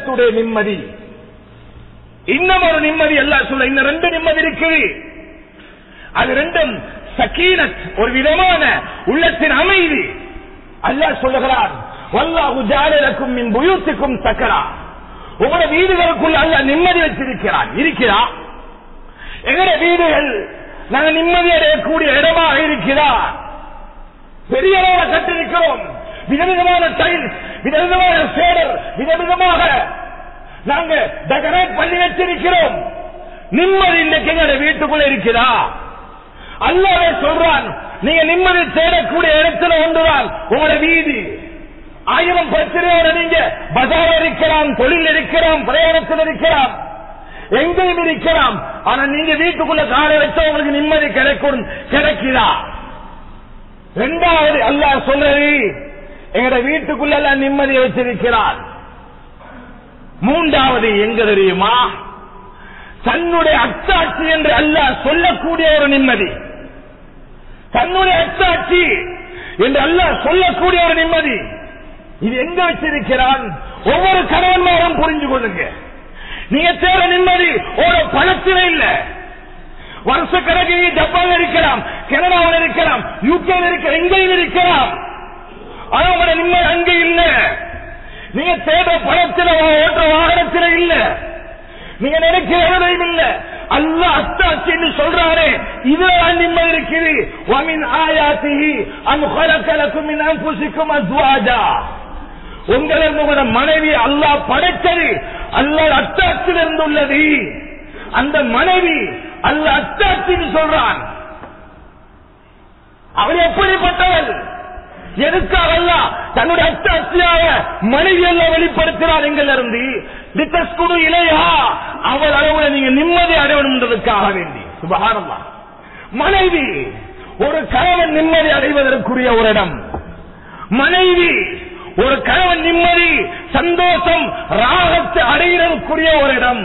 உள்ளத்துடைய நிம்மதி இன்னும் ஒரு நிம்மதி எல்லாம் சொல்ல இன்னும் ரெண்டு நிம்மதி இருக்கு அது ரெண்டும் சக்கீனத் ஒரு விதமான உள்ளத்தின் அமைதி அல்லாஹ் சொல்லுகிறான் வல்லாஹு ஜாலலக்கும் மின் புயூத்துக்கும் சக்கரா உங்களோட வீடுகளுக்குள்ள அல்லாஹ் நிம்மதி வச்சிருக்கிறான் இருக்கிறா எங்கட வீடுகள் நாங்க நிம்மதி அடையக்கூடிய இடமாக இருக்கிறா பெரிய அளவில் கட்டிருக்கிறோம் விதவிதமான டைல்ஸ் விதவிதமான சேடர் விதவிதமாக நாங்க டெக்கரேட் பண்ணி வச்சிருக்கிறோம் நிம்மதி இன்னைக்கு எங்க வீட்டுக்குள்ள இருக்கிறா அல்லாவே சொல்றான் நீங்க நிம்மதி தேடக்கூடிய இடத்துல ஒன்றுதான் உங்களோட வீதி ஆயிரம் பிரச்சனையோட நீங்க பஜார் இருக்கலாம் தொழில் இருக்கலாம் பிரயாணத்தில் இருக்கலாம் எங்கேயும் இருக்கலாம் ஆனா நீங்க வீட்டுக்குள்ள காலை வச்சா உங்களுக்கு நிம்மதி கிடைக்கும் கிடைக்குதா ரெண்டாவது அல்லாஹ் சொல்றது எங்கட வீட்டுக்குள்ள எல்லாம் நிம்மதியை வச்சிருக்கிறார் மூன்றாவது எங்க தெரியுமா தன்னுடைய அத்தாட்சி என்று அல்லாஹ் சொல்லக்கூடிய ஒரு நிம்மதி தன்னுடைய அத்தாட்சி என்று அல்லாஹ் சொல்லக்கூடிய ஒரு நிம்மதி இது எங்க வச்சிருக்கிறான் ஒவ்வொரு கணவன்மாரும் புரிஞ்சு கொள்ளுங்க நீங்க தேட நிம்மதி ஒரு பணத்தில இல்ல வருஷ கணக்கு ஜப்பான் இருக்கலாம் கனடாவில் இருக்கலாம் யூகேல இருக்க எங்கேயும் இருக்கலாம் ஆனா உங்களோட நிம்மதி அங்க இல்ல நீங்க தேட பணத்தில ஓட்டுற வாகனத்தில இல்ல நீங்க நினைக்கிற எதுலையும் இல்ல அல்ல அத்தாச்சி என்று சொல்றாரே இதுல நிம்மதி இருக்குது வமின் ஆயாத்திஹி அன் ஹலக்கலக்கும் மின் அன்புசிக்கும் அஸ்வாஜா உங்களிருந்து உங்களோட மனைவி அல்லாஹ் படைத்தது அல்லாஹ் அத்தாட்சியில் இருந்துள்ளது அந்த மனைவி அல்ல அத்தாட்சின்னு சொல்றான் அவள் எப்படிப்பட்டவள் எதுக்காக அல்ல தன்னுடைய அத்தாட்சியாக மனைவி எல்லாம் வெளிப்படுத்தினார் எங்கள் இருந்து குடு இலையா அவள் அளவுல நீங்க நிம்மதி அடையணுன்றதுக்காக வேண்டி சுபகாரமா மனைவி ஒரு கணவன் நிம்மதி அடைவதற்குரிய ஒரு இடம் மனைவி ஒரு கணவன் நிம்மதி சந்தோஷம் ராகத்தை அடையிறதுக்குரிய ஒரு இடம்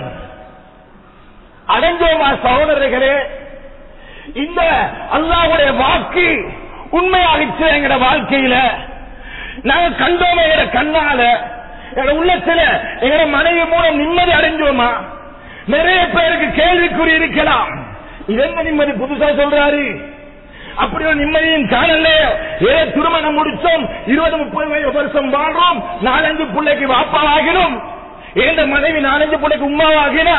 அடைஞ்சோமா சகோதரர்களே இந்த அல்லாஹ்வுடைய வாக்கு உண்மையாகிச்சு எங்கட வாழ்க்கையில நாங்க கண்டோமே எங்கட கண்ணால எங்க உள்ளத்துல எங்கட மனைவி மூலம் நிம்மதி அடைஞ்சோமா நிறைய பேருக்கு கேள்விக்குறி இருக்கலாம் இது என்ன நிம்மதி புதுசா சொல்றாரு அப்படி ஒரு நிம்மதியும் காணல ஏ திருமணம் முடிச்சோம் இருபது முப்பது வயது வருஷம் வாழ்றோம் நாலஞ்சு பிள்ளைக்கு வாப்பாவாகினோம் ஏந்த மனைவி நாலஞ்சு பிள்ளைக்கு உமாவாகினா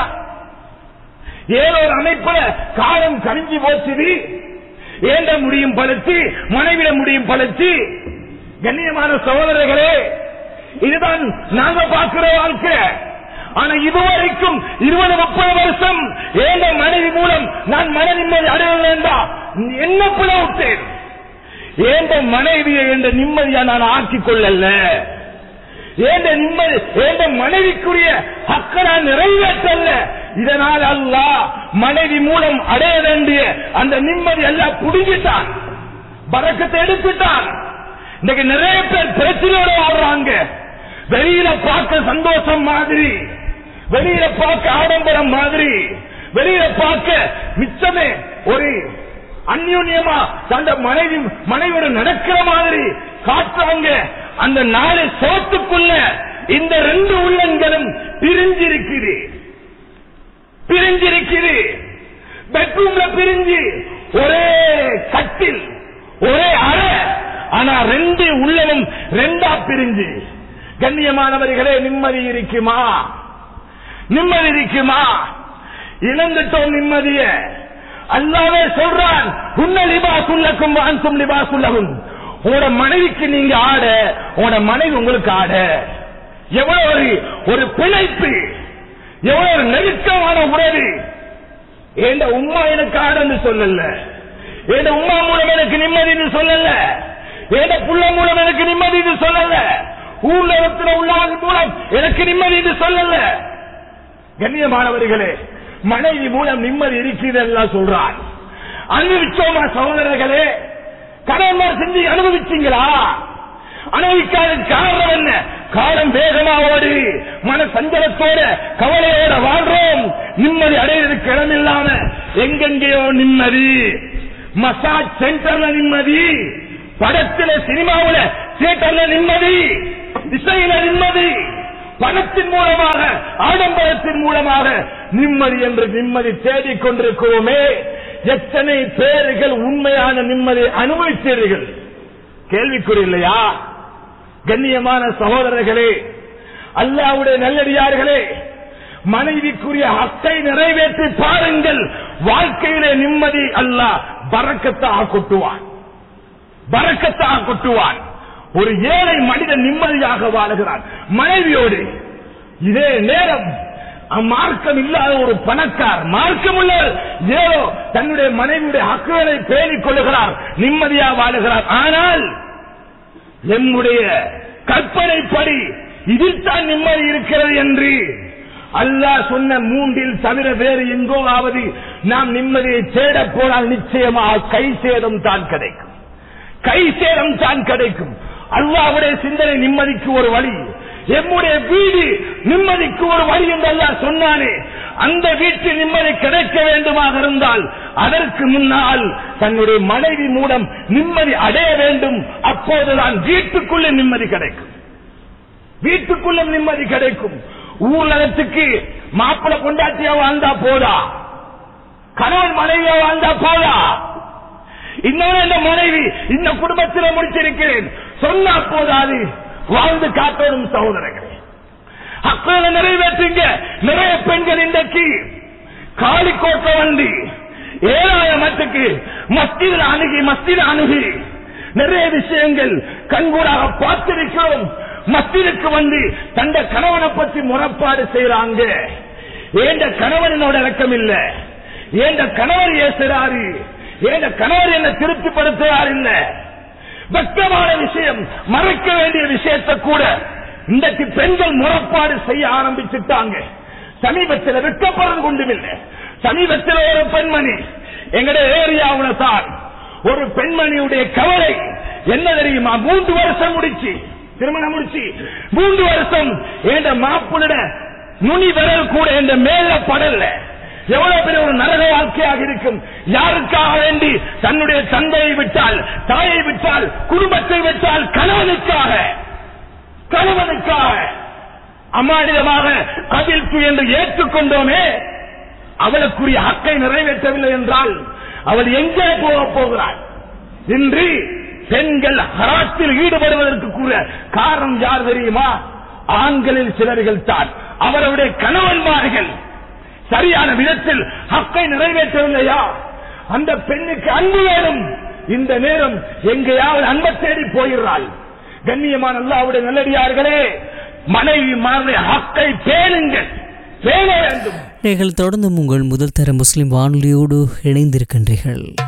ஏதோ ஒரு அமைப்புல காலம் கணிஞ்சு போச்சுது ஏண்ட முடியும் பழச்சு மனைவிட முடியும் பழச்சு கண்ணியமான சகோதரர்களே இதுதான் நாங்க பார்க்கிற வாழ்க்கை ஆனா இதுவரைக்கும் இருபது முப்பது வருஷம் ஏண்ட மனைவி மூலம் நான் மன நிம்மதி அடைய வேண்டாம் என்ன பிளவுட்டேன் ஏண்ட மனைவியை என்ற நிம்மதியா நான் ஆக்கிக் கொள்ளல ஏண்ட நிம்மதி ஏண்ட மனைவிக்குரிய ஹக்க நான் நிறைவேற்றல்ல இதனால் அல்லாஹ் மனைவி மூலம் அடைய வேண்டிய அந்த நிம்மதி எல்லாம் புடிஞ்சிட்டான் பறக்கத்தை எடுத்துட்டான் இன்னைக்கு நிறைய பேர் பிரச்சனையோட வாழ்றாங்க வெளியில பார்க்க சந்தோஷம் மாதிரி வெளியில பார்க்க ஆடம்பரம் மாதிரி வெளியில பார்க்க மிச்சமே ஒரு அந்யூன்யமா அந்த மனைவி மனைவியோட நடக்கிற மாதிரி காட்டுறாங்க அந்த நாலு சோத்துக்குள்ள இந்த ரெண்டு உள்ளங்களும் பிரிஞ்சிருக்குது பிரிஞ்சிருக்குது பெட்ரூம்ல பிரிஞ்சு ஒரே கட்டில் ஒரே அறை ஆனா ரெண்டு உள்ளமும் ரெண்டா பிரிஞ்சு கண்ணியமானவர்களே நிம்மதி இருக்குமா நிம்மதி இருக்குமா இழந்துட்டோம் நிம்மதிய அல்லாவே சொல்றான் உன்ன லிபாசுல்லக்கும் வான்சும் லிபாசுல்லகும் உங்களோட மனைவிக்கு நீங்க ஆட உங்களோட மனைவி உங்களுக்கு ஆட எவ்வளவு ஒரு ஒரு பிணைப்பு எவ்வளவு ஒரு நெருக்கமான உறவு ஏண்ட உம்மா எனக்கு ஆடன்னு சொல்லல ஏண்ட உம்மா மூலம் எனக்கு நிம்மதின்னு சொல்லல ஏண்ட புள்ள மூலம் எனக்கு நிம்மதின்னு சொல்லல ஊர்ல இருக்கிற உள்ளவங்க மூலம் எனக்கு நிம்மதின்னு சொல்லல கண்ணியமானவர்களே மனைவி மூலம் நிம்மதி இருக்குது எல்லாம் சொல்றான் அனுபவிச்சோமா சகோதரர்களே கடன்மார் செஞ்சு அனுபவிச்சீங்களா அனுபவிக்காத காரணம் என்ன காலம் வேகமா ஓடி மன சஞ்சலத்தோட கவலையோட வாழ்றோம் நிம்மதி அடையிறதுக்கு இடம் இல்லாம எங்கெங்கேயோ நிம்மதி மசாஜ் சென்டர்ல நிம்மதி படத்துல சினிமாவுல தியேட்டர்ல நிம்மதி இசையில நிம்மதி பணத்தின் மூலமாக மூலமாக நிம்மதி என்று நிம்மதி தேடிக் கொண்டிருக்கிறோமே எத்தனை பேர்கள் உண்மையான நிம்மதியை அனுபவித்தீர்கள் கேள்விக்குறி இல்லையா கண்ணியமான சகோதரர்களே அல்லாவுடைய நல்லடியார்களே மனைவிக்குரிய ஹக்கை நிறைவேற்றி பாருங்கள் வாழ்க்கையிலே நிம்மதி அல்லாஹ் பறக்கத்தாக கொட்டுவான் பறக்கத்தாக கொட்டுவான் ஒரு ஏழை மனிதன் நிம்மதியாக வாழுகிறான் மனைவியோடு இதே நேரம் மார்க்கம் இல்லாத ஒரு பணக்கார் மார்க்கம் உள்ள ஏதோ தன்னுடைய மனைவியுடைய ஹக்குகளை பேணிக் கொள்ளுகிறார் நிம்மதியா வாழுகிறார் ஆனால் எம்முடைய கற்பனைப்படி இதில் தான் நிம்மதி இருக்கிறது என்று அல்லாஹ் சொன்ன மூன்றில் தவிர வேறு எங்கோவாவது நாம் நிம்மதியை தேட போனால் நிச்சயமாக கை சேதம் தான் கிடைக்கும் கை சேதம் தான் கிடைக்கும் அல்லாவுடைய சிந்தனை நிம்மதிக்கு ஒரு வழி எம்முடைய வீடு நிம்மதிக்கு ஒரு வழி என்று அல்லாஹ் சொன்னானே அந்த வீட்டில் நிம்மதி கிடைக்க வேண்டுமாக இருந்தால் அதற்கு முன்னால் தன்னுடைய மனைவி மூலம் நிம்மதி அடைய வேண்டும் அப்போதுதான் வீட்டுக்குள்ளே நிம்மதி கிடைக்கும் வீட்டுக்குள்ள நிம்மதி கிடைக்கும் ஊர்லகத்துக்கு மாப்பிளை கொண்டாட்டியா வாழ்ந்தா போதா கணவன் மனைவியா வாழ்ந்தா போதா இன்னொரு இந்த மனைவி இந்த குடும்பத்தில் முடிச்சிருக்கிறேன் சொன்னா போதாது வாழ்ந்து காட்டணும் சகோதரர்களே அக்களை நிறைவேற்றுங்க நிறைய பெண்கள் இன்றைக்கு காளிக்கோட்டை வண்டி ஏழாயிரத்துக்கு மஸ்தியில் அணுகி மஸ்தியில் அணுகி நிறைய விஷயங்கள் கண்கூடாக பார்த்திருக்கிறோம் மஸ்திற்கு வந்து தந்த கணவனை பற்றி முறப்பாடு செய்யறாங்க ஏண்ட கணவன் என்னோட இறக்கம் இல்ல ஏண்ட கணவர் ஏசுறாரு ஏண்ட கணவர் என்ன திருப்திப்படுத்துறாரு இல்ல வெட்கமான விஷயம் மறைக்க வேண்டிய விஷயத்தை கூட இன்றைக்கு பெண்கள் முறப்பாடு செய்ய ஆரம்பிச்சுட்டாங்க சமீபத்தில் வெட்கப்படம் கொண்டும் இல்லை சமீபத்தில் ஒரு பெண்மணி எங்கட ஏரியாவுல தான் ஒரு பெண்மணியுடைய கவலை என்ன தெரியுமா மூன்று வருஷம் முடிச்சு திருமணம் முடிச்சு மூன்று வருஷம் என்ற மாப்பிள்ள நுனி விரல் கூட என்ற மேல படல எவ்வளவு பெரிய ஒரு நரக வாழ்க்கையாக இருக்கும் யாருக்காக வேண்டி தன்னுடைய தந்தையை விட்டால் தாயை விட்டால் குடும்பத்தை விட்டால் கணவனுக்காக கணவனுக்காக அமானிதமாக கதிர்ப்பு என்று ஏற்றுக்கொண்டோமே அவளுக்குரிய ஹக்கை நிறைவேற்றவில்லை என்றால் அவள் எங்கே போக போகிறாள் இன்று பெண்கள் ஹராத்தில் ஈடுபடுவதற்கு கூட காரணம் யார் தெரியுமா ஆண்களில் சிலர்கள் தான் அவருடைய கணவன்மார்கள் சரியான விதத்தில் ஹக்கை நிறைவேற்றவில்லையா அந்த பெண்ணுக்கு அன்பு வேணும் இந்த நேரம் எங்கேயாவது அன்பை தேடி போகிறாள் கண்ணியமான அல்லாவுடைய நல்லடியார்களே மனைவி மாறுடைய ஹக்கை பேணுங்கள் பேண வேண்டும் நீங்கள் தொடர்ந்து உங்கள் முதல் தர முஸ்லிம் வானொலியோடு இணைந்திருக்கின்றீர்கள்